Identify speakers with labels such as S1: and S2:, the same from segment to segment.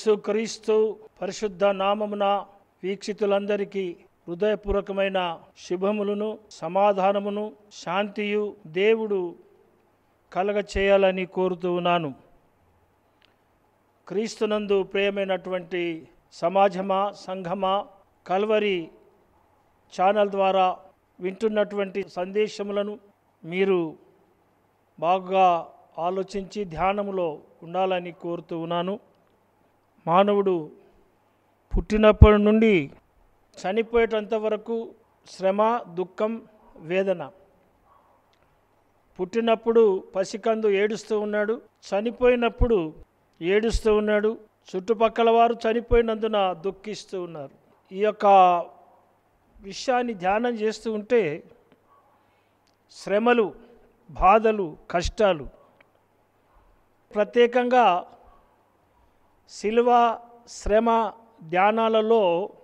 S1: యేసుక్రీస్తు పరిశుద్ధ నామమున వీక్షితులందరికీ హృదయపూర్వకమైన శుభములను సమాధానమును శాంతియు దేవుడు కలగ చేయాలని కోరుతూ ఉన్నాను క్రీస్తునందు ప్రియమైనటువంటి సమాజమా సంఘమా కల్వరి ఛానల్ ద్వారా వింటున్నటువంటి సందేశములను మీరు బాగా ఆలోచించి ధ్యానములో ఉండాలని కోరుతూ ఉన్నాను మానవుడు పుట్టినప్పటి నుండి చనిపోయేటంత వరకు శ్రమ దుఃఖం వేదన పుట్టినప్పుడు పసికందు ఏడుస్తూ ఉన్నాడు చనిపోయినప్పుడు ఏడుస్తూ ఉన్నాడు చుట్టుపక్కల వారు చనిపోయినందున దుఃఖిస్తూ ఉన్నారు ఈ యొక్క విషయాన్ని ధ్యానం చేస్తూ ఉంటే శ్రమలు బాధలు కష్టాలు ప్రత్యేకంగా శిలువ శ్రమ ధ్యానాలలో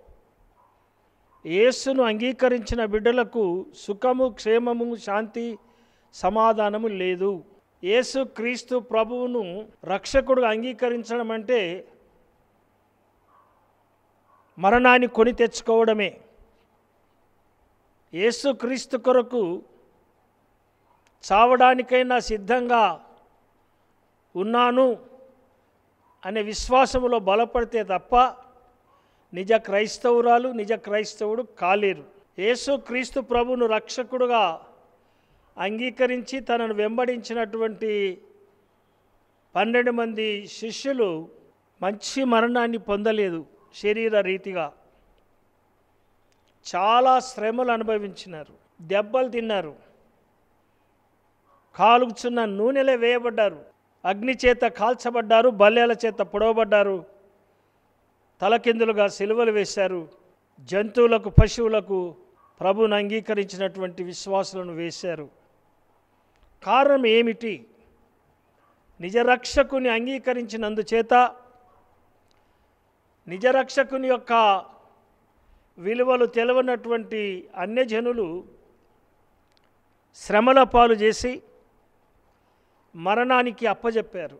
S1: యేసును అంగీకరించిన బిడ్డలకు సుఖము క్షేమము శాంతి సమాధానము లేదు యేసు క్రీస్తు ప్రభువును రక్షకుడుగా అంగీకరించడం అంటే మరణాన్ని కొని తెచ్చుకోవడమే యేసు క్రీస్తు కొరకు చావడానికైనా సిద్ధంగా ఉన్నాను అనే విశ్వాసములో బలపడితే తప్ప నిజ క్రైస్తవురాలు నిజ క్రైస్తవుడు కాలేరు యేసు క్రీస్తు ప్రభును రక్షకుడుగా అంగీకరించి తనను వెంబడించినటువంటి పన్నెండు మంది శిష్యులు మంచి మరణాన్ని పొందలేదు శరీర రీతిగా చాలా శ్రమలు అనుభవించినారు దెబ్బలు తిన్నారు కాలుచున్న నూనెలే వేయబడ్డారు అగ్ని చేత కాల్చబడ్డారు బల్లేల చేత పొడవబడ్డారు తలకిందులుగా సిలువలు వేశారు జంతువులకు పశువులకు ప్రభుని అంగీకరించినటువంటి విశ్వాసులను వేశారు కారణం ఏమిటి నిజరక్షకుని అంగీకరించినందుచేత నిజరక్షకుని యొక్క విలువలు తెలవనటువంటి అన్యజనులు శ్రమల పాలు చేసి మరణానికి అప్పజెప్పారు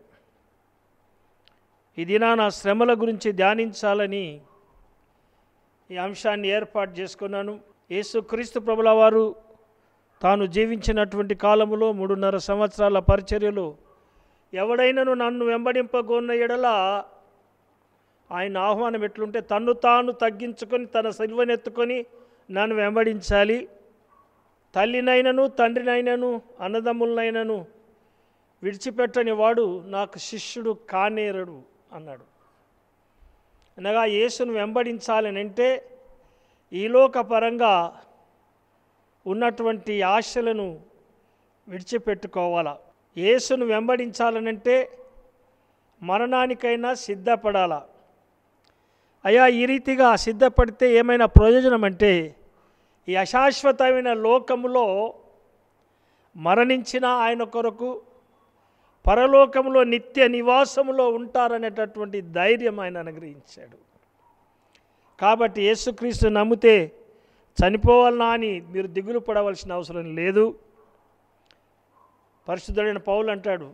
S1: ఈ దినాన శ్రమల గురించి ధ్యానించాలని ఈ అంశాన్ని ఏర్పాటు చేసుకున్నాను యేసుక్రీస్తు ప్రభుల వారు తాను జీవించినటువంటి కాలములో మూడున్నర సంవత్సరాల పరిచర్యలో ఎవడైనను నన్ను వెంబడింపగోన్న ఎడల ఆయన ఆహ్వానం ఎట్లుంటే తన్ను తాను తగ్గించుకొని తన సిల్వనెత్తుకొని నన్ను వెంబడించాలి తల్లినైనను తండ్రినైనను అన్నదమ్ములనైనను విడిచిపెట్టని వాడు నాకు శిష్యుడు కానేరడు అన్నాడు అనగా యేసును వెంబడించాలని అంటే ఈలోకపరంగా ఉన్నటువంటి ఆశలను విడిచిపెట్టుకోవాలా యేసును వెంబడించాలనంటే మరణానికైనా సిద్ధపడాలా అయ్యా ఈ రీతిగా సిద్ధపడితే ఏమైనా ప్రయోజనం అంటే ఈ అశాశ్వతమైన లోకములో మరణించిన ఆయన కొరకు పరలోకంలో నిత్య నివాసములో ఉంటారనేటటువంటి ధైర్యం ఆయన అనుగ్రహించాడు కాబట్టి యేసుక్రీస్తు నమ్మితే చనిపోవాలనా అని మీరు దిగులు పడవలసిన అవసరం లేదు పరిశుద్ధుడైన పౌలు అంటాడు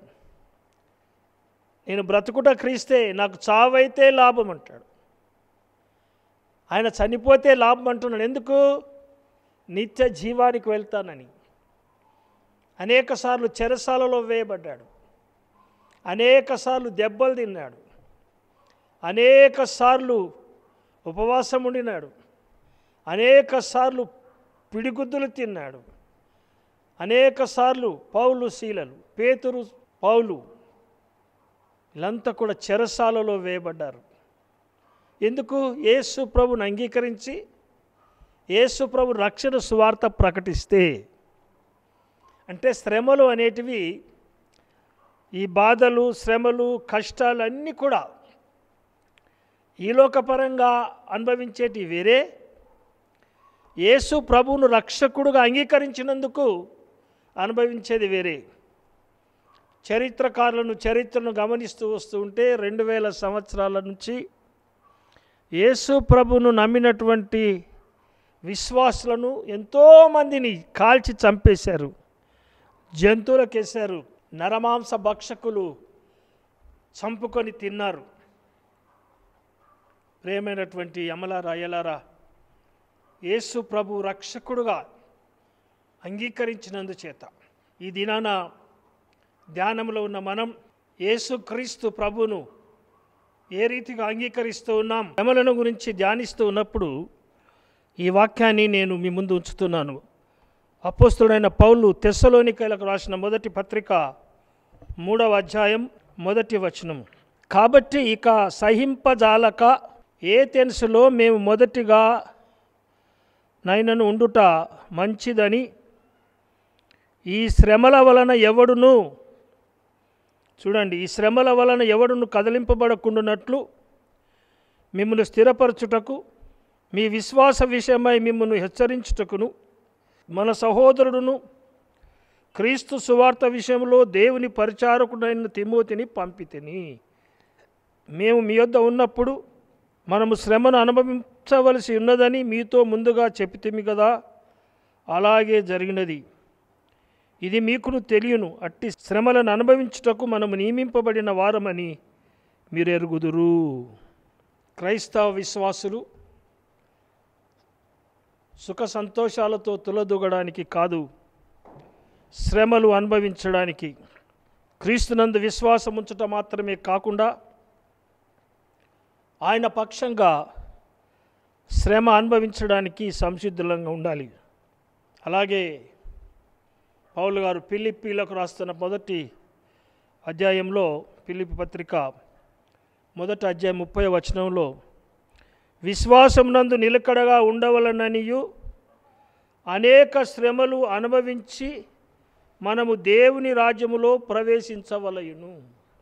S1: నేను బ్రతుకుట క్రీస్తే నాకు చావైతే లాభం అంటాడు ఆయన చనిపోతే లాభం అంటున్నాడు ఎందుకు నిత్య జీవానికి వెళ్తానని అనేక సార్లు చెరసాలలో వేయబడ్డాడు అనేక సార్లు దెబ్బలు తిన్నాడు అనేక సార్లు ఉపవాసం ఉండినాడు అనేక సార్లు పిడిగుద్దులు తిన్నాడు అనేక సార్లు పౌలు శీలలు పేతురు పౌలు వీళ్ళంతా కూడా చెరసాలలో వేయబడ్డారు ఎందుకు యేసు ప్రభుని అంగీకరించి యేసు ప్రభు రక్షణ సువార్త ప్రకటిస్తే అంటే శ్రమలు అనేటివి ఈ బాధలు శ్రమలు కష్టాలు అన్నీ కూడా ఈలోకపరంగా అనుభవించేటి వేరే యేసు ప్రభువును రక్షకుడుగా అంగీకరించినందుకు అనుభవించేది వేరే చరిత్రకారులను చరిత్రను గమనిస్తూ వస్తూ ఉంటే రెండు వేల సంవత్సరాల నుంచి యేసు ప్రభును నమ్మినటువంటి విశ్వాసులను ఎంతోమందిని కాల్చి చంపేశారు జంతువులకేశారు నరమాంస భక్షకులు చంపుకొని తిన్నారు ప్రేమైనటువంటి అమలారా అయ్యలారా యేసు ప్రభు రక్షకుడుగా అంగీకరించినందుచేత ఈ దినాన ధ్యానంలో ఉన్న మనం యేసుక్రీస్తు ప్రభును ఏ రీతిగా అంగీకరిస్తూ ఉన్నాం శ్రమలను గురించి ధ్యానిస్తూ ఉన్నప్పుడు ఈ వాక్యాన్ని నేను మీ ముందు ఉంచుతున్నాను అపోస్తుడైన పౌలు తెస్సలోనికైలకు రాసిన మొదటి పత్రిక మూడవ అధ్యాయం మొదటి వచనం కాబట్టి ఇక సహింపజాలక ఏ తెన్సులో మేము మొదటిగా నైనను ఉండుట మంచిదని ఈ శ్రమల వలన ఎవడును చూడండి ఈ శ్రమల వలన ఎవడును కదిలింపబడకుండానట్లు మిమ్మల్ని స్థిరపరచుటకు మీ విశ్వాస విషయమై మిమ్మల్ని హెచ్చరించుటకును మన సహోదరుడును క్రీస్తు సువార్త విషయంలో దేవుని పరిచారకుడైన తిమోతిని పంపితిని మేము మీ యొద్ద ఉన్నప్పుడు మనము శ్రమను అనుభవించవలసి ఉన్నదని మీతో ముందుగా చెప్పితిమి కదా అలాగే జరిగినది ఇది మీకును తెలియను అట్టి శ్రమలను అనుభవించుటకు మనము నియమింపబడిన వారమని మీరు ఎరుగుదురు క్రైస్తవ విశ్వాసులు సుఖ సంతోషాలతో తులదూగడానికి కాదు శ్రమలు అనుభవించడానికి క్రీస్తునందు విశ్వాసం ఉంచటం మాత్రమే కాకుండా ఆయన పక్షంగా శ్రమ అనుభవించడానికి సంసిద్ధులంగా ఉండాలి అలాగే పౌలు గారు పిలిపిలకు రాస్తున్న మొదటి అధ్యాయంలో పిలిపి పత్రిక మొదటి అధ్యాయం ముప్పై వచనంలో విశ్వాసమునందు నిలకడగా ఉండవలననియు అనేక శ్రమలు అనుభవించి మనము దేవుని రాజ్యములో ప్రవేశించవలయును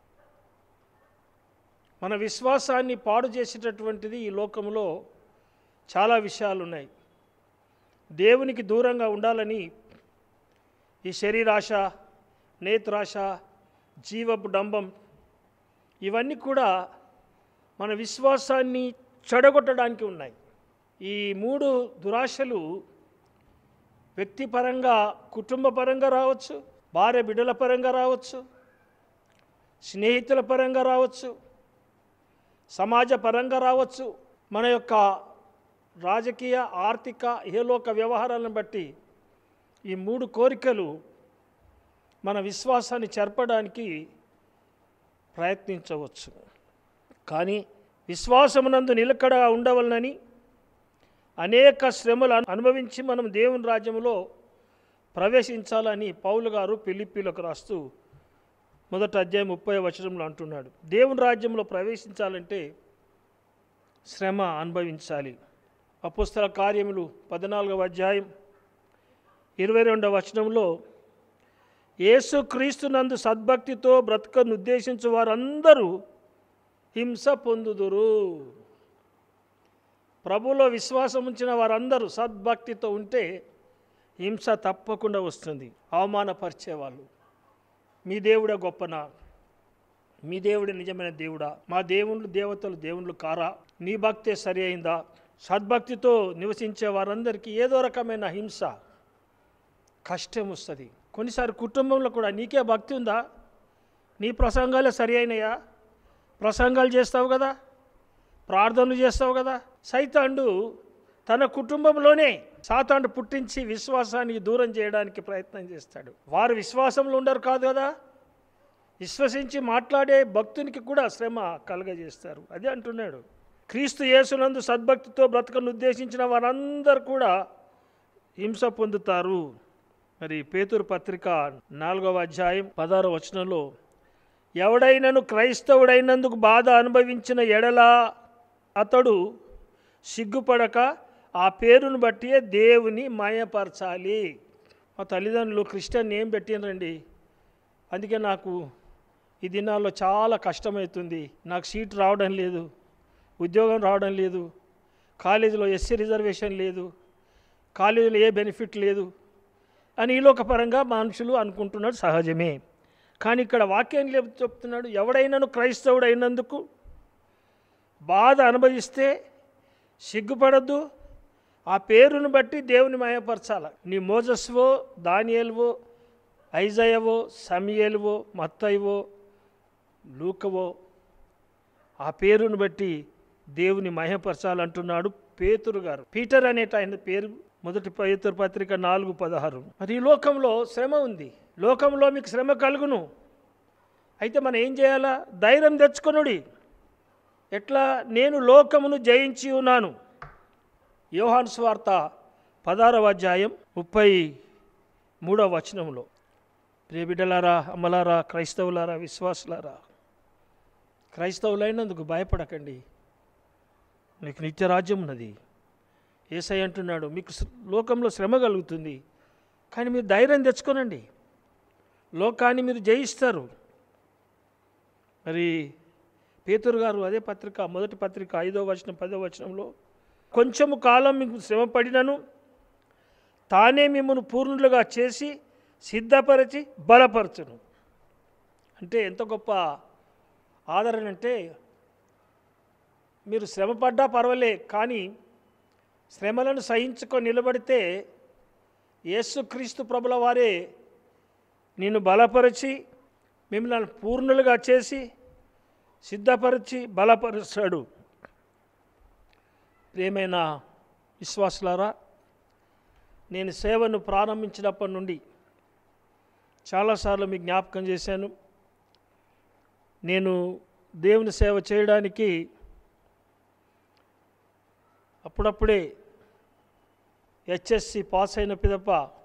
S1: మన విశ్వాసాన్ని పాడు చేసేటటువంటిది ఈ లోకంలో చాలా విషయాలు ఉన్నాయి దేవునికి దూరంగా ఉండాలని ఈ శరీరాశ నేత్రాశ జీవపు డంబం ఇవన్నీ కూడా మన విశ్వాసాన్ని చెడగొట్టడానికి ఉన్నాయి ఈ మూడు దురాశలు వ్యక్తిపరంగా కుటుంబ పరంగా రావచ్చు భార్య బిడ్డల పరంగా రావచ్చు స్నేహితుల పరంగా రావచ్చు సమాజ పరంగా రావచ్చు మన యొక్క రాజకీయ ఆర్థిక ఏలోక వ్యవహారాలను బట్టి ఈ మూడు కోరికలు మన విశ్వాసాన్ని చెరపడానికి ప్రయత్నించవచ్చు కానీ విశ్వాసమునందు నిలకడగా ఉండవలనని అనేక శ్రమలు అను- అనుభవించి మనం దేవుని రాజ్యంలో ప్రవేశించాలని పౌలు గారు పిలిపిలకు రాస్తూ మొదట అధ్యాయం ముప్పై వచనంలో అంటున్నాడు దేవుని రాజ్యంలో ప్రవేశించాలంటే శ్రమ అనుభవించాలి అపుస్తల కార్యములు పద్నాలుగవ అధ్యాయం ఇరవై రెండవ వచనంలో యేసుక్రీస్తునందు సద్భక్తితో బ్రతకను ఉద్దేశించు వారందరూ హింస పొందుదురు ప్రభులో విశ్వాసం ఉంచిన వారందరూ సద్భక్తితో ఉంటే హింస తప్పకుండా వస్తుంది అవమానపరిచేవాళ్ళు మీ దేవుడే గొప్పనా మీ దేవుడే నిజమైన దేవుడా మా దేవుళ్ళు దేవతలు దేవుళ్ళు కారా నీ భక్తే సరి అయిందా సద్భక్తితో నివసించే వారందరికీ ఏదో రకమైన హింస కష్టం వస్తుంది కొన్నిసార్లు కుటుంబంలో కూడా నీకే భక్తి ఉందా నీ ప్రసంగాలే సరి అయినాయా ప్రసంగాలు చేస్తావు కదా ప్రార్థనలు చేస్తావు కదా సైతాండు తన కుటుంబంలోనే సాతాండు పుట్టించి విశ్వాసానికి దూరం చేయడానికి ప్రయత్నం చేస్తాడు వారు విశ్వాసంలో ఉండరు కాదు కదా విశ్వసించి మాట్లాడే భక్తునికి కూడా శ్రమ కలగజేస్తారు అదే అంటున్నాడు క్రీస్తు యేసునందు సద్భక్తితో బ్రతకను ఉద్దేశించిన వారందరూ కూడా హింస పొందుతారు మరి పేతురు పత్రిక నాలుగవ అధ్యాయం పదహార వచనంలో ఎవడైనను క్రైస్తవుడైనందుకు బాధ అనుభవించిన ఎడల అతడు సిగ్గుపడక ఆ పేరును బట్టి దేవుని మాయపరచాలి మా తల్లిదండ్రులు క్రిస్టియన్ ఏం పెట్టినరండి అందుకే నాకు ఈ దినాల్లో చాలా కష్టమవుతుంది నాకు సీట్ రావడం లేదు ఉద్యోగం రావడం లేదు కాలేజీలో ఎస్సీ రిజర్వేషన్ లేదు కాలేజీలో ఏ బెనిఫిట్ లేదు అని ఈలోకపరంగా మనుషులు అనుకుంటున్నాడు సహజమే కానీ ఇక్కడ వాక్యం లేపు చెప్తున్నాడు ఎవడైనాను క్రైస్తవుడు అయినందుకు బాధ అనుభవిస్తే సిగ్గుపడద్దు ఆ పేరును బట్టి దేవుని మయపరచాల నీ మోజస్వో దానియల్వో ఐజయవో సమయల్వో మత్తయ్యవో లూకవో ఆ పేరును బట్టి దేవుని మహపరచాలంటున్నాడు పేతురు గారు పీటర్ అనేట ఆయన పేరు మొదటి పేతురు పత్రిక నాలుగు పదహారు మరి ఈ లోకంలో శ్రమ ఉంది లోకంలో మీకు శ్రమ కలుగును అయితే మనం ఏం చేయాలా ధైర్యం తెచ్చుకొనుడి ఎట్లా నేను లోకమును జయించి ఉన్నాను యోహాన్ స్వార్త పదారవ అధ్యాయం ముప్పై మూడవ వచనంలో ప్రియబిడ్డలారా అమ్మలారా క్రైస్తవులారా విశ్వాసులారా క్రైస్తవులైనందుకు భయపడకండి మీకు నిత్య రాజ్యం ఉన్నది ఏసై అంటున్నాడు మీకు శ్ర- లోకంలో శ్రమ కలుగుతుంది కానీ మీరు ధైర్యం తెచ్చుకోనండి లోకాన్ని మీరు జయిస్తారు మరి పేతురు గారు అదే పత్రిక మొదటి పత్రిక ఐదో వచనం పదో వచనంలో కొంచెము కాలం మీకు శ్రమ పడినను తానే మిమ్మల్ని పూర్ణులుగా చేసి సిద్ధపరిచి బలపరచును అంటే ఎంత గొప్ప ఆదరణ అంటే మీరు శ్రమ పడ్డా పర్వాలే కానీ శ్రమలను సహించుకొని నిలబడితే యేసుక్రీస్తు ప్రభుల వారే నిన్ను బలపరిచి మిమ్మల్ని పూర్ణులుగా చేసి సిద్ధపరిచి బలపరుస్తాడు ప్రియమైన విశ్వాసులారా నేను సేవను ప్రారంభించినప్పటి నుండి చాలాసార్లు మీకు జ్ఞాపకం చేశాను నేను దేవుని సేవ చేయడానికి అప్పుడప్పుడే హెచ్ఎస్సి పాస్ అయిన పిదప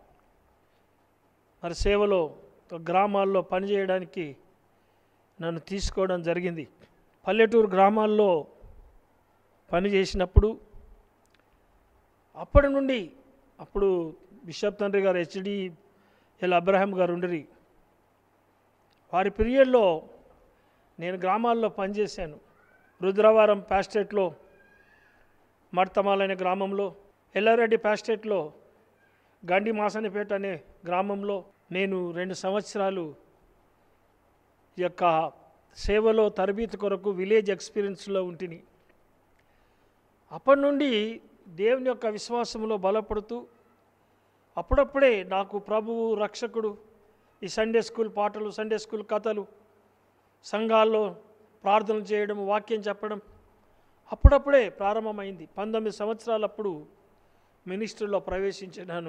S1: మరి సేవలో గ్రామాల్లో పనిచేయడానికి నన్ను తీసుకోవడం జరిగింది పల్లెటూరు గ్రామాల్లో పనిచేసినప్పుడు అప్పటి నుండి అప్పుడు బిషప్ తండ్రి గారు హెచ్డి ఎల్ అబ్రహాం గారు ఉండరి వారి పీరియడ్లో నేను గ్రామాల్లో పనిచేశాను రుద్రవారం ప్యాస్టేట్లో మర్తమాల్ అనే గ్రామంలో ఎల్లారెడ్డి ప్యాస్టేట్లో గండి మాసనిపేట అనే గ్రామంలో నేను రెండు సంవత్సరాలు ఈ యొక్క సేవలో తరబీతి కొరకు విలేజ్ ఎక్స్పీరియన్స్లో ఉంటిని అప్పటి నుండి దేవుని యొక్క విశ్వాసంలో బలపడుతూ అప్పుడప్పుడే నాకు ప్రభువు రక్షకుడు ఈ సండే స్కూల్ పాటలు సండే స్కూల్ కథలు సంఘాల్లో ప్రార్థనలు చేయడం వాక్యం చెప్పడం అప్పుడప్పుడే ప్రారంభమైంది పంతొమ్మిది సంవత్సరాలప్పుడు మినిస్ట్రీలో ప్రవేశించినాను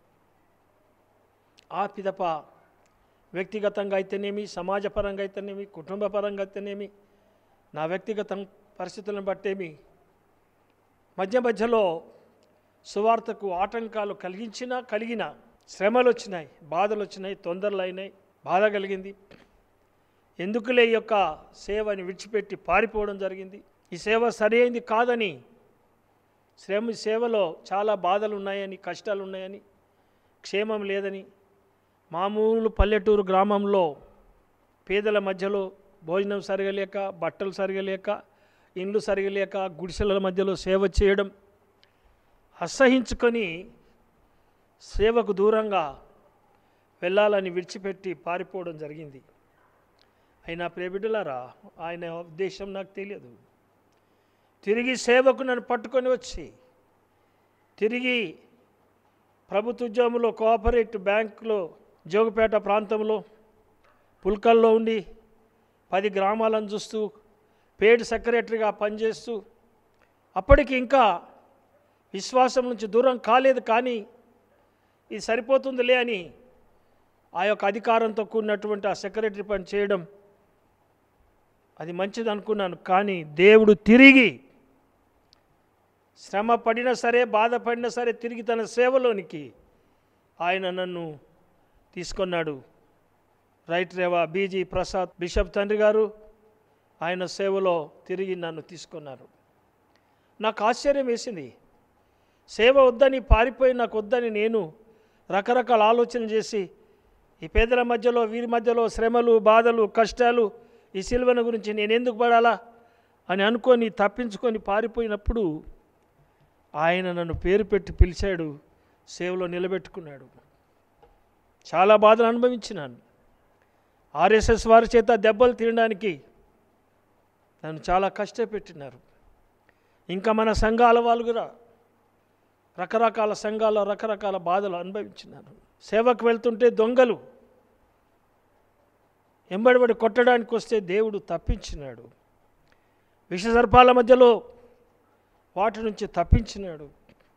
S1: ఆ పిదప వ్యక్తిగతంగా అయితేనేమి సమాజపరంగా అయితేనేమి కుటుంబపరంగా అయితేనేమి నా వ్యక్తిగత పరిస్థితులను బట్టేమి మధ్య మధ్యలో సువార్తకు ఆటంకాలు కలిగించినా కలిగిన శ్రమలు వచ్చినాయి బాధలు వచ్చినాయి తొందరలు అయినాయి బాధ కలిగింది ఎందుకులే ఈ యొక్క సేవని విడిచిపెట్టి పారిపోవడం జరిగింది ఈ సేవ సరైంది కాదని శ్రమ సేవలో చాలా బాధలు ఉన్నాయని కష్టాలు ఉన్నాయని క్షేమం లేదని మామూలు పల్లెటూరు గ్రామంలో పేదల మధ్యలో భోజనం సరిగలేక బట్టలు సరిగలేక ఇండ్లు సరిగలేక గుడిసెల మధ్యలో సేవ చేయడం అసహించుకొని సేవకు దూరంగా వెళ్ళాలని విడిచిపెట్టి పారిపోవడం జరిగింది అయినా ప్రేబిడ్డలారా ఆయన ఉద్దేశం నాకు తెలియదు తిరిగి సేవకు నన్ను పట్టుకొని వచ్చి తిరిగి ప్రభుత్వ ఉద్యోగంలో కోఆపరేటివ్ బ్యాంకులో జోగుపేట ప్రాంతంలో పుల్కల్లో ఉండి పది గ్రామాలను చూస్తూ పేడ్ సెక్రటరీగా పనిచేస్తూ అప్పటికి ఇంకా విశ్వాసం నుంచి దూరం కాలేదు కానీ ఇది సరిపోతుందిలే అని ఆ యొక్క అధికారంతో కూడినటువంటి ఆ సెక్రటరీ పని చేయడం అది మంచిది అనుకున్నాను కానీ దేవుడు తిరిగి శ్రమ పడినా సరే బాధపడినా సరే తిరిగి తన సేవలోనికి ఆయన నన్ను తీసుకున్నాడు right Rewa BG Prasad bishop తండ్రి గారు ఆయన సేవలో తిరిగి నన్ను తీసుకున్నారు నాకు ఆశ్చర్యం వేసింది సేవ వద్దని పారిపోయి నాకు వద్దని నేను రకరకాల ఆలోచన చేసి ఈ పేదల మధ్యలో వీరి మధ్యలో శ్రమలు బాధలు కష్టాలు ఈ సిల్వన గురించి నేను ఎందుకు పడాలా అని అనుకొని తప్పించుకొని పారిపోయినప్పుడు ఆయన నన్ను పేరు పెట్టి పిలిచాడు సేవలో నిలబెట్టుకున్నాడు చాలా బాధలు అనుభవించినాను ఆర్ఎస్ఎస్ వారి చేత దెబ్బలు తినడానికి నన్ను చాలా కష్టపెట్టినారు ఇంకా మన సంఘాల వాళ్ళు కూడా రకరకాల సంఘాల రకరకాల బాధలు అనుభవించినారు సేవకు వెళ్తుంటే దొంగలు ఎంబడిబడి కొట్టడానికి వస్తే దేవుడు తప్పించినాడు విషసర్పాల మధ్యలో వాటి నుంచి తప్పించినాడు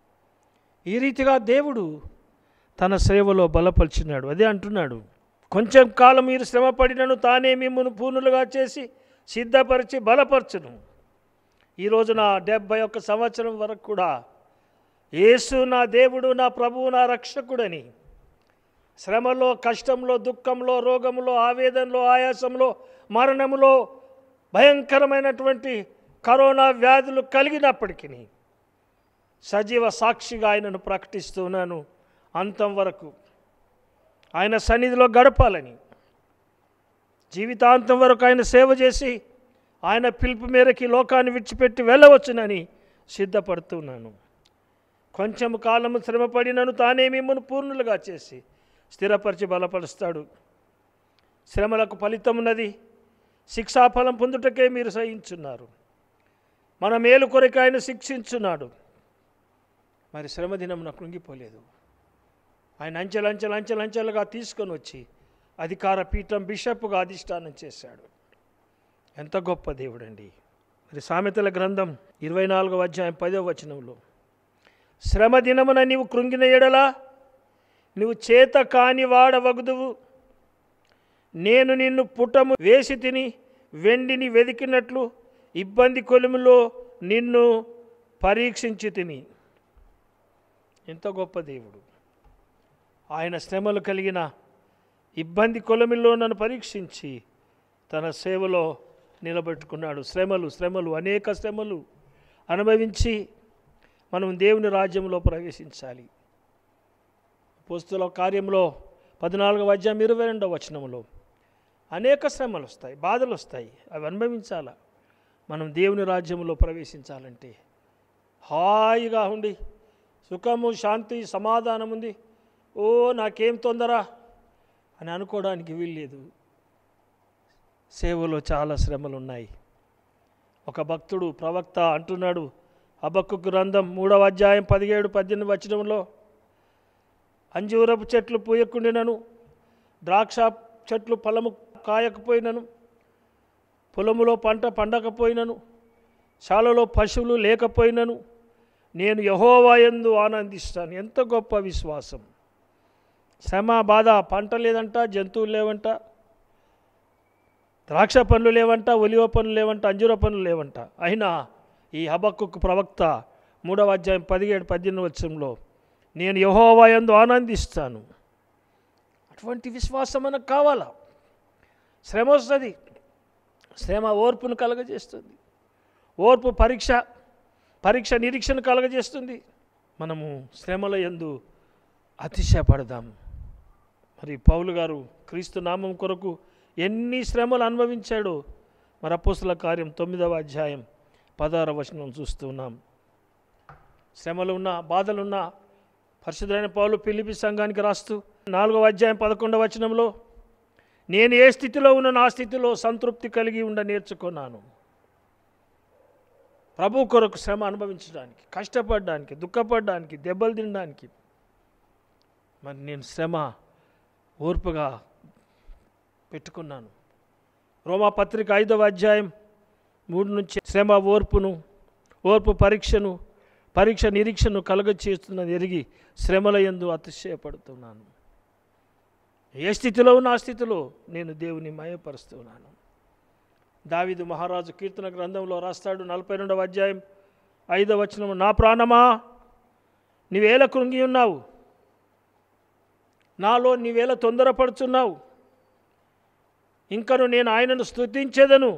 S1: ఈ రీతిగా దేవుడు తన సేవలో బలపరిచినాడు అదే అంటున్నాడు కొంచెం కాలం మీరు శ్రమపడినను తానే మిమ్మల్ని పూర్ణులుగా చేసి సిద్ధపరిచి బలపరచును ఈ రోజున డెబ్భై ఒక్క సంవత్సరం వరకు కూడా యేసు నా దేవుడు నా ప్రభువు నా రక్షకుడని శ్రమలో కష్టంలో దుఃఖంలో రోగంలో ఆవేదనలో ఆయాసంలో మరణంలో భయంకరమైనటువంటి కరోనా వ్యాధులు కలిగినప్పటికీ సజీవ సాక్షిగా ఆయనను ప్రకటిస్తున్నాను అంతం వరకు ఆయన సన్నిధిలో గడపాలని జీవితాంతం వరకు ఆయన సేవ చేసి ఆయన పిలుపు మేరకి లోకాన్ని విడిచిపెట్టి వెళ్ళవచ్చునని సిద్ధపడుతున్నాను కొంచెం కాలము శ్రమపడినను తానే మిమ్మల్ని పూర్ణులుగా చేసి స్థిరపరిచి బలపరుస్తాడు శ్రమలకు ఫలితం ఉన్నది శిక్షాఫలం పొందుటకే మీరు సహించున్నారు మన మేలు కొరకు ఆయన శిక్షించున్నాడు మరి శ్రమ దినమున కృంగిపోలేదు ఆయన అంచెలంచెలు అంచెలంచెలుగా తీసుకొని వచ్చి అధికార పీఠం బిషప్గా అధిష్టానం చేశాడు ఎంత గొప్ప దేవుడండి మరి సామెతల గ్రంథం ఇరవై నాలుగవ అధ్యాయం పదవ వచనంలో శ్రమ దినమున నీవు కృంగిన ఎడలా నువ్వు చేత కాని వాడవగుదువు నేను నిన్ను పుటము వేసి తిని వెండిని వెదికినట్లు ఇబ్బంది కొలుములో నిన్ను పరీక్షించి తిని ఎంత గొప్ప దేవుడు ఆయన శ్రమలు కలిగిన ఇబ్బంది కొలమిలో నన్ను పరీక్షించి తన సేవలో నిలబెట్టుకున్నాడు శ్రమలు శ్రమలు అనేక శ్రమలు అనుభవించి మనం దేవుని రాజ్యంలో ప్రవేశించాలి పుస్తుల కార్యంలో పద్నాలుగవ అధ్యాయం ఇరవై రెండవ వచనంలో అనేక శ్రమలు వస్తాయి బాధలు వస్తాయి అవి అనుభవించాలా మనం దేవుని రాజ్యంలో ప్రవేశించాలంటే హాయిగా ఉండి సుఖము శాంతి సమాధానం ఉంది ఓ నాకేం తొందర అని అనుకోవడానికి వీల్లేదు సేవలో చాలా శ్రమలు ఉన్నాయి ఒక భక్తుడు ప్రవక్త అంటున్నాడు అబక్కు గ్రంథం మూడవ అధ్యాయం పదిహేడు పద్దెనిమిది వచనంలో అంజూరపు చెట్లు పూయకుండినను ద్రాక్ష చెట్లు ఫలము కాయకపోయినను పొలములో పంట పండకపోయినను శాలలో పశువులు లేకపోయినను నేను యహోవాయందు ఆనందిస్తాను ఎంత గొప్ప విశ్వాసం శ్రమ బాధ పంట లేదంట జంతువులు లేవంట ద్రాక్ష పనులు లేవంట ఒలివ పనులు లేవంట అంజూర పనులు లేవంట అయినా ఈ హబక్కు ప్రవక్త మూడవ అధ్యాయం పదిహేడు పద్దెనిమిది వచ్చంలో నేను యహోవాయందు ఆనందిస్తాను అటువంటి విశ్వాసం మనకు కావాలా శ్రమ వస్తుంది శ్రమ ఓర్పును కలగజేస్తుంది ఓర్పు పరీక్ష పరీక్ష నిరీక్షణ కలగజేస్తుంది మనము శ్రమల యందు అతిశయపడదాం మరి పౌలు గారు క్రీస్తు నామం కొరకు ఎన్ని శ్రమలు అనుభవించాడో మరి అపోస్తుల కార్యం తొమ్మిదవ అధ్యాయం పదహార వచనం చూస్తున్నాం శ్రమలు ఉన్న బాధలున్న పరిశుద్ధమైన పౌలు పిలిపి సంఘానికి రాస్తూ నాలుగవ అధ్యాయం పదకొండవ వచనంలో నేను ఏ స్థితిలో ఉన్న నా స్థితిలో సంతృప్తి కలిగి ఉండ నేర్చుకున్నాను ప్రభు కొరకు శ్రమ అనుభవించడానికి కష్టపడడానికి దుఃఖపడడానికి దెబ్బలు తినడానికి మరి నేను శ్రమ ఓర్పుగా పెట్టుకున్నాను రోమా పత్రిక ఐదవ అధ్యాయం మూడు నుంచి శ్రమ ఓర్పును ఓర్పు పరీక్షను పరీక్ష నిరీక్షను కలగచేస్తున్నది ఎరిగి శ్రమల యందు అతిశయపడుతున్నాను ఏ స్థితిలో ఉన్న ఆ స్థితిలో నేను దేవుని మయపరుస్తున్నాను దావిదు మహారాజు కీర్తన గ్రంథంలో రాస్తాడు నలభై రెండవ అధ్యాయం ఐదవ వచనం నా ప్రాణమా నీవేల కృంగి ఉన్నావు నాలో నీవేల తొందరపడుచున్నావు ఇంకను నేను ఆయనను స్తుతించేదను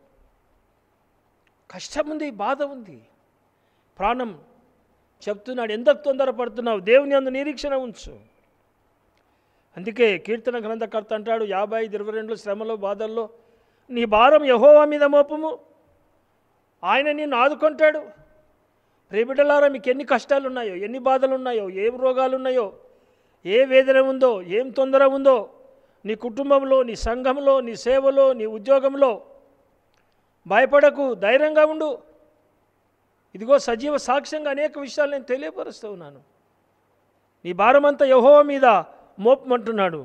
S1: కష్టం ఉంది బాధ ఉంది ప్రాణం చెప్తున్నాడు ఎందుకు తొందరపడుతున్నావు దేవుని అందు నిరీక్షణ ఉంచు అందుకే కీర్తన గ్రంథకర్త అంటాడు యాభై ఐదు ఇరవై రెండు శ్రమలో బాధల్లో నీ భారం యహోవా మీద మోపము ఆయన నిన్ను ఆదుకుంటాడు ప్రేమిటలారా మీకు ఎన్ని కష్టాలు ఉన్నాయో ఎన్ని బాధలు ఉన్నాయో ఏం రోగాలు ఉన్నాయో ఏ వేదన ఉందో ఏం తొందర ఉందో నీ కుటుంబంలో నీ సంఘంలో నీ సేవలో నీ ఉద్యోగంలో భయపడకు ధైర్యంగా ఉండు ఇదిగో సజీవ సాక్ష్యంగా అనేక విషయాలు నేను తెలియపరుస్తూ ఉన్నాను నీ భారమంతా యహో మీద మోపమంటున్నాడు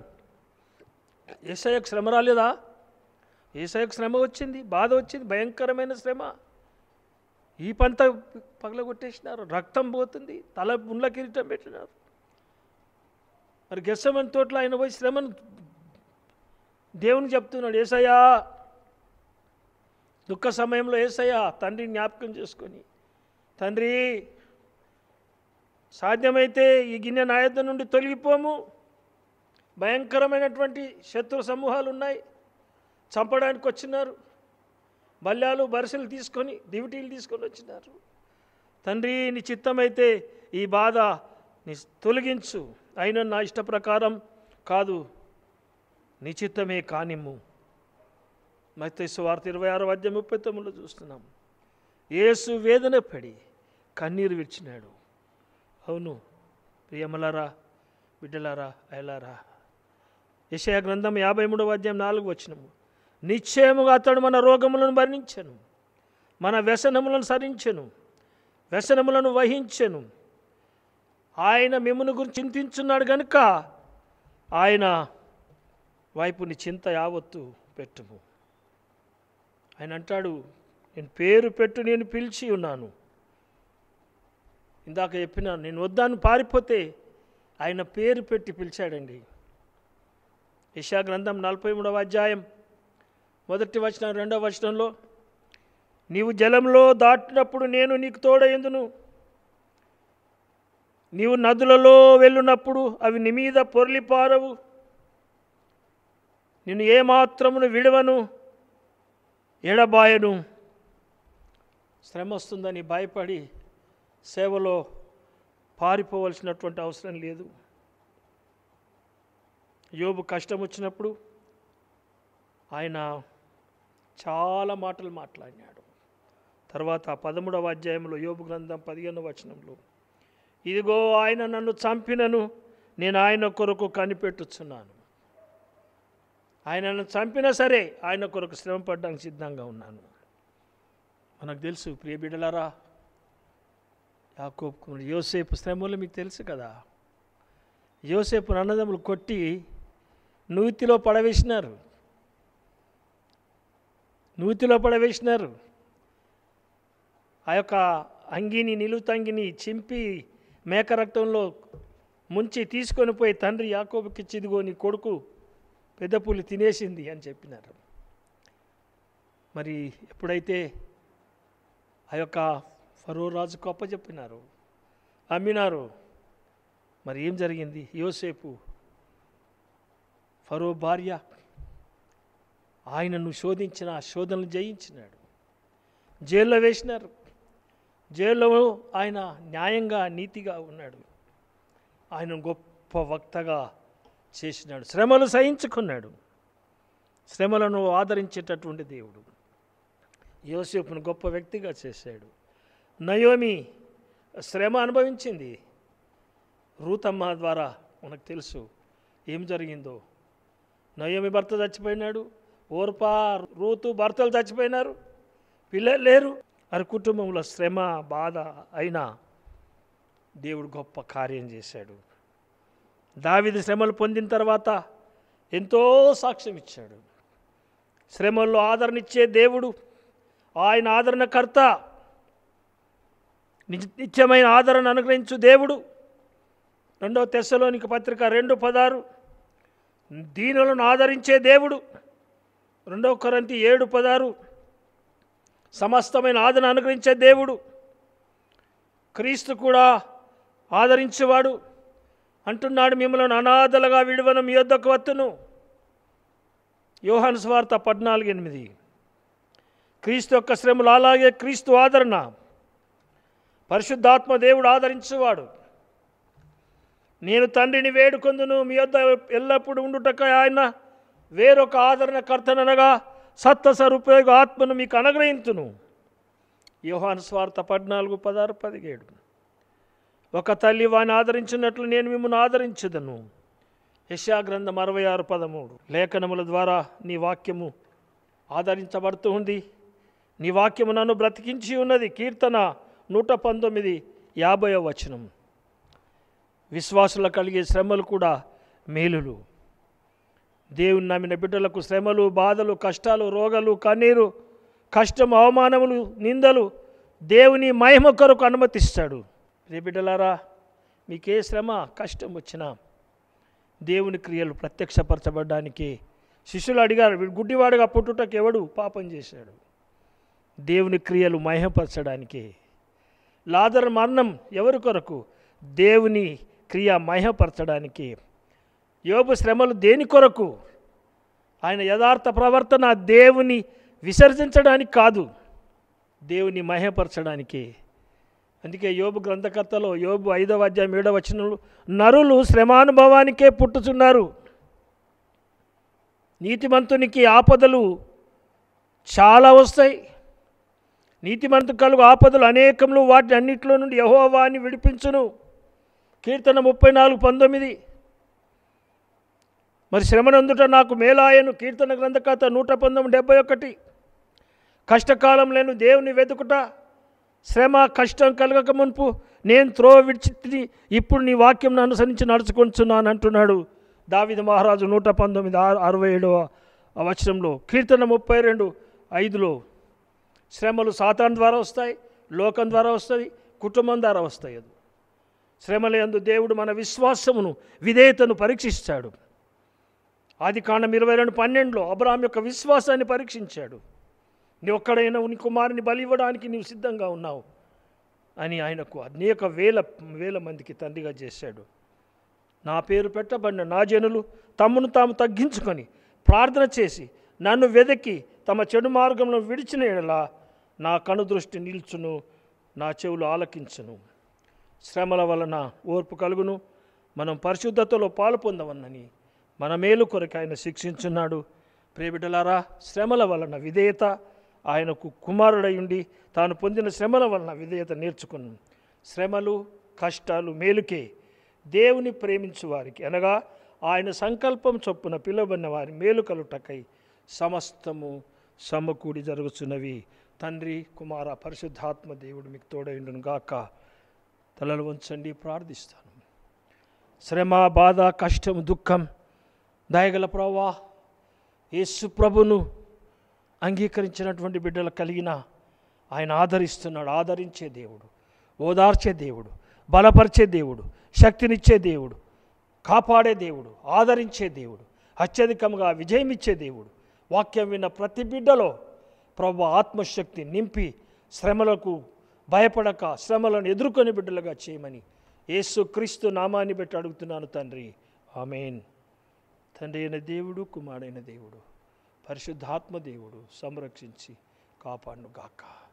S1: ఏసయ్యకు శ్రమ రాలేదా ఏసయ్యకు శ్రమ వచ్చింది బాధ వచ్చింది భయంకరమైన శ్రమ ఈ పంత పగలగొట్టేసినారు రక్తం పోతుంది తల ముళ్ళ కిరీటం పెట్టినారు మరి గెస్సమని తోటలో ఆయన పోయి శ్రమను దేవుని చెప్తున్నాడు ఏసయ్యా దుఃఖ సమయంలో ఏసయ్యా తండ్రిని జ్ఞాపకం చేసుకొని తండ్రి సాధ్యమైతే ఈ గిన్నె నా యొద్ద నుండి తొలగిపోము భయంకరమైనటువంటి శత్రు సమూహాలు ఉన్నాయి చంపడానికి వచ్చినారు బల్యాలు బరిసెలు తీసుకొని దివిటీలు తీసుకొని వచ్చినారు తండ్రి నీ చిత్తమైతే ఈ బాధ నీ తొలగించు అయిన నా ఇష్ట ప్రకారం కాదు నీ చిత్తమే కానిమ్ము మత్తైసు వార్త ఇరవై ఆరో అధ్యాయం ముప్పై తొమ్మిదిలో చూస్తున్నాం యేసు వేదన పడి కన్నీరు విడిచినాడు అవును ప్రియమలారా బిడ్డలారా అయలారా యశయ గ్రంథం యాభై మూడవ అధ్యాయం నాలుగు వచ్చినము నిశ్చయముగా అతడు మన రోగములను భరించెను మన వ్యసనములను సరించెను వ్యసనములను వహించెను ఆయన మిమ్మల్ని గురించి చింతించున్నాడు గనుక ఆయన వైపుని చింత యావత్తు పెట్టుము ఆయన అంటాడు నేను పేరు పెట్టు నేను పిలిచి ఉన్నాను ఇందాక చెప్పినాను నేను వద్దాను పారిపోతే ఆయన పేరు పెట్టి పిలిచాడండి యశా గ్రంథం నలభై మూడవ అధ్యాయం మొదటి వచనం రెండవ వచనంలో నీవు జలంలో దాటినప్పుడు నేను నీకు తోడయందును నీవు నదులలో వెళ్ళునప్పుడు అవి నీ మీద పొర్లిపారవు నిన్ను ఏమాత్రమును విడవను ఎడబాయను శ్రమ వస్తుందని భయపడి సేవలో పారిపోవలసినటువంటి అవసరం లేదు యోబు కష్టం వచ్చినప్పుడు ఆయన చాలా మాటలు మాట్లాడినాడు తర్వాత పదమూడవ అధ్యాయంలో యోబు గ్రంథం పదిహేను వచనంలో ఇదిగో ఆయన నన్ను చంపినను నేను ఆయన కొరకు కనిపెట్టుచున్నాను ఆయన నన్ను చంపినా సరే ఆయన కొరకు శ్రమ పడడానికి సిద్ధంగా ఉన్నాను మనకు తెలుసు ప్రియ బిడ్డలారా యాకోబు కుమారుడు యోసేపు శ్రమలు మీకు తెలుసు కదా యోసేపు అన్నదమ్ములు కొట్టి నూతిలో పడవేసినారు నూతిలో పడవేసినారు ఆ యొక్క అంగిని నిలుతంగిని చింపి మేక రక్తంలో ముంచి తీసుకొని పోయి తండ్రి యాకోబుకి ఇచ్చిదిగో నీ కొడుకు పెద్ద పులి తినేసింది అని చెప్పినారు మరి ఎప్పుడైతే ఆ యొక్క ఫరో రాజు గొప్ప చెప్పినారు అమ్మినారు మరి ఏం జరిగింది యోసేపు ఫరో భార్య ఆయనను శోధించిన ఆ శోధనలు జయించినాడు జైల్లో వేసినారు జైల్లో ఆయన న్యాయంగా నీతిగా ఉన్నాడు ఆయన గొప్ప వక్తగా చేసినాడు శ్రమలు సహించుకున్నాడు శ్రమలను ఆదరించేటటువంటి దేవుడు యోసేపును గొప్ప వ్యక్తిగా చేశాడు నయోమి శ్రమ అనుభవించింది రూతమ్మ ద్వారా మనకు తెలుసు ఏం జరిగిందో నయోమి భర్త చచ్చిపోయినాడు ఓర్పా రూతు భర్తలు చచ్చిపోయినారు పిల్లలు లేరు వారి కుటుంబంలో శ్రమ బాధ అయినా దేవుడు గొప్ప కార్యం చేశాడు దావిది శ్రమలు పొందిన తర్వాత ఎంతో సాక్ష్యం ఇచ్చాడు శ్రమల్లో ఆదరణ ఇచ్చే దేవుడు ఆయన ఆదరణకర్త నిజ- నిత్యమైన ఆదరణ అనుగ్రహించు దేవుడు రెండవ తెస్సలోనికి పత్రిక రెండు పదారు దీనులను ఆదరించే దేవుడు రెండవ కొరంతి ఏడు పదారు సమస్తమైన ఆదరణ అనుగ్రహించే దేవుడు క్రీస్తు కూడా ఆదరించేవాడు అంటున్నాడు మిమ్మల్ని అనాథలుగా విడువను మీ యొద్దకు వత్తును యోహాను స్వార్త పద్నాలుగు ఎనిమిది క్రీస్తు యొక్క శ్రమలు అలాగే క్రీస్తు ఆదరణ పరిశుద్ధాత్మ దేవుడు ఆదరించేవాడు నేను తండ్రిని వేడుకొందును మీ యొద్ద ఎల్లప్పుడూ ఉండుటక ఆయన వేరొక ఆదరణకర్తననగా సత్త సరుపయోగ ఆత్మను మీకు అనుగ్రహించును యోహాను స్వార్థ పద్నాలుగు పదహారు పదిహేడు ఒక తల్లి వాని ఆదరించినట్లు నేను మిమ్మల్ని ఆదరించదను యశా గ్రంథం అరవై ఆరు పదమూడు లేఖనముల ద్వారా నీ వాక్యము ఆదరించబడుతూ ఉంది నీ వాక్యము నన్ను బ్రతికించి ఉన్నది కీర్తన నూట పంతొమ్మిది యాభై వచనం విశ్వాసుల కలిగే శ్రమలు కూడా మేలులు దేవుని నమ్మిన బిడ్డలకు శ్రమలు బాధలు కష్టాలు రోగాలు కన్నీరు కష్టం అవమానములు నిందలు దేవుని మహిమ కొరకు అనుమతిస్తాడు రే బిడ్డలారా మీకే శ్రమ కష్టం వచ్చినా దేవుని క్రియలు ప్రత్యక్షపరచబడ్డానికి శిష్యులు అడిగారు వీడు గుడ్డివాడుగా పుట్టుటకు ఎవడు పాపం చేశాడు దేవుని క్రియలు మహిమపరచడానికి లాదర్ మరణం ఎవరి కొరకు దేవుని క్రియ మహిమపరచడానికి యోబు శ్రమలు దేని కొరకు ఆయన యథార్థ ప్రవర్తన దేవుని విసర్జించడానికి కాదు దేవుని మహిమపరచడానికి అందుకే యోబు గ్రంథకర్తలో యోబు ఐదవ అధ్యాయం ఏడవ వచనంలో నరులు శ్రమానుభవానికే పుట్టుచున్నారు నీతిమంతునికి ఆపదలు చాలా వస్తాయి నీతిమంతు కలుగు ఆపదలు అనేకములు వాటి అన్నింటిలో నుండి యహోవాని విడిపించును కీర్తన ముప్పై నాలుగు పంతొమ్మిది మరి శ్రమనందుట నాకు మేలాయను కీర్తన గ్రంథకథ నూట పంతొమ్మిది డెబ్బై ఒకటి కష్టకాలం లేను దేవుని వెతుకుట శ్రమ కష్టం కలగక మునుపు నేను త్రో విడిచి ఇప్పుడు నీ వాక్యం అనుసరించి నడుచుకుంటున్నాను అంటున్నాడు దావిద మహారాజు నూట పంతొమ్మిది ఆరు అరవై ఏడవ వచనంలో కీర్తన ముప్పై రెండు ఐదులో శ్రమలు సాతాన్ ద్వారా వస్తాయి లోకం ద్వారా వస్తుంది కుటుంబం ద్వారా వస్తాయి అది శ్రమలందు దేవుడు మన విశ్వాసమును విధేయతను పరీక్షిస్తాడు ఆది కాండం ఇరవై రెండు పన్నెండులో అబ్రాహం యొక్క విశ్వాసాన్ని పరీక్షించాడు నీ ఒక్కడైనా నీ కుమారుని బలి ఇవ్వడానికి నీవు సిద్ధంగా ఉన్నావు అని ఆయనకు అనేక వేల వేల మందికి తండ్రిగా చేశాడు నా పేరు పెట్టబడిన నా జనులు తమను తాము తగ్గించుకొని ప్రార్థన చేసి నన్ను వెదకి తమ చెడు మార్గంలో విడిచిన ఎడలా నా కనుదృష్టి నిల్చును నా చెవులు ఆలకించును శ్రమల వలన ఓర్పు కలుగును మనం పరిశుద్ధతలో పాలు పొందవన్నని మన మేలు కొరకు ఆయన శిక్షించున్నాడు ప్రేబిడ్డలారా శ్రమల వలన విధేయత ఆయనకు కుమారుడై ఉండి తాను పొందిన శ్రమల వలన విధేయత నేర్చుకున్నాను శ్రమలు కష్టాలు మేలుకే దేవుని ప్రేమించు వారికి అనగా ఆయన సంకల్పం చొప్పున పిలువబడిన వారి మేలు కలుటకై సమస్తము సమకూడి జరుగుతున్నవి తండ్రి కుమార పరిశుద్ధాత్మ దేవుడు మీకు తోడైండును గాక తలలు వంచండి ప్రార్థిస్తాను శ్రమ బాధ కష్టం దుఃఖం దయగల ప్రవా యేసు ప్రభును అంగీకరించినటువంటి బిడ్డలు కలిగిన ఆయన ఆదరిస్తున్నాడు ఆదరించే దేవుడు ఓదార్చే దేవుడు బలపరిచే దేవుడు శక్తినిచ్చే దేవుడు కాపాడే దేవుడు ఆదరించే దేవుడు అత్యధికంగా విజయం ఇచ్చే దేవుడు వాక్యం విన్న ప్రతి బిడ్డలో ప్రభు ఆత్మశక్తి నింపి శ్రమలకు భయపడక శ్రమలను ఎదుర్కొని బిడ్డలుగా చేయమని యేసు క్రీస్తు నామాన్ని పెట్టి అడుగుతున్నాను తండ్రి ఆమెన్ తండ్రి అయిన దేవుడు కుమారుడైన దేవుడు పరిశుద్ధాత్మ దేవుడు సంరక్షించి కాపాడును గాక